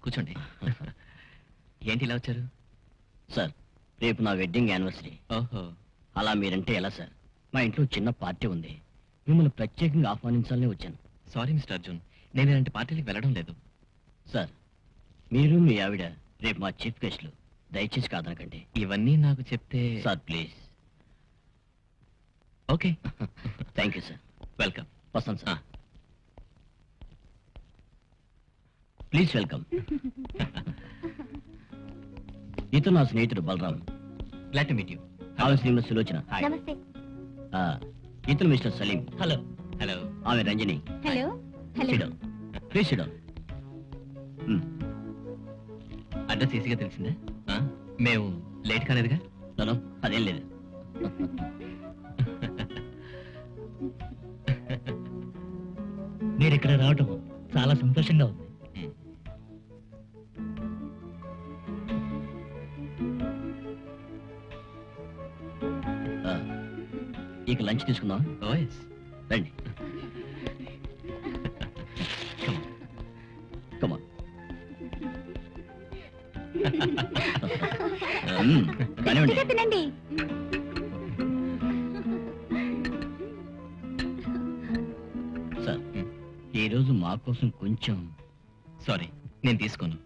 కూర్చోండి ఏంటి ఇలా వచ్చారు సార్ రేపు నా వెడ్డింగ్ యానివర్సరీ ఓహో అలా మీరంటే ఎలా సార్ మా ఇంట్లో చిన్న పార్టీ ఉంది మిమ్మల్ని ప్రత్యేకంగా ఆహ్వానించాలని వచ్చాను సారీ మిస్టర్ అర్జున్ నేను ఇలాంటి పార్టీలకు వెళ్ళడం లేదు సార్ మీరు మీ ఆవిడ రేపు మా చీఫ్ గెస్ట్లు దయచేసి కాదనకండి ఇవన్నీ నాకు చెప్తే sir please okay thank you sir welcome వస్తాను సార్ ప్లీజ్ వెల్కమ్ ఇతను నా స్నేహితుడు Balaram glad to meet you ఆమె శ్రీమతి సులోచన నమస్తే ఆ, ఇతను మిస్టర్ సలీం హలో హలో ఆమె Ranjani hello hello sit down please sit down address ఈజీగా తెలిసిందా ఆ? మేము లేట్ కాలేదుగా నో అదేం లేదు మీరు ఇక్కడ రావటం చాలా సంతోషంగా ఉంది మ్. ఆ, ఇక లంచ్ తీసుకుందాం ఓ ఎస్ రండి కమా కానివ్వండి కొద్దిగా తినండి సార్ ఈ రోజు మా కోసం కొంచెం సారీ నేను తీసుకోను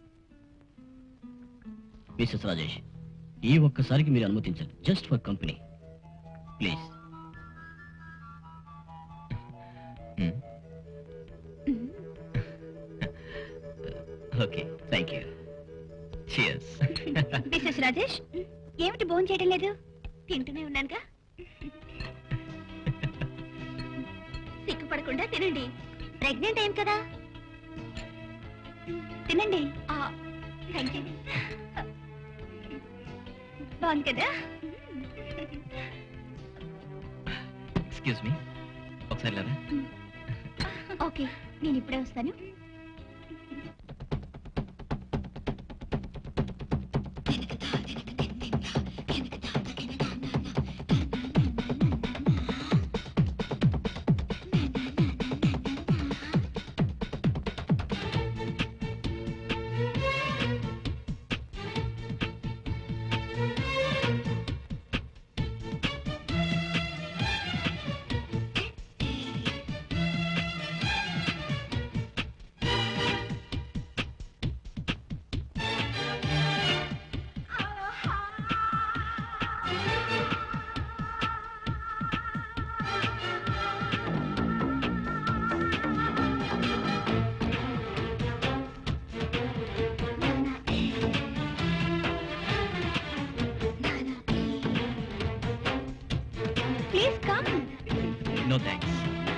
మిస్సెస్ రాజేష్ ఈ ఒక్కసారికి మీరు అనుమతించాలి just for company please hmm. Okay thank you cheers Mrs Rajesh ఏమిటి భోజనం చేయడం లేదు తింటూనే ఉన్నానుగా సిగ్గుపడకుండా తినండి ప్రెగ్నెంట్ అయ్యాం కదా తినండి థ్యాంక్ యూ బాగుంది కదా ఎక్స్క్యూజ్ మీ ఒకసారి లేదా ఓకే నేను ఇప్పుడే వస్తాను ప్లీజ్ కమ్ నో థ్యాంక్స్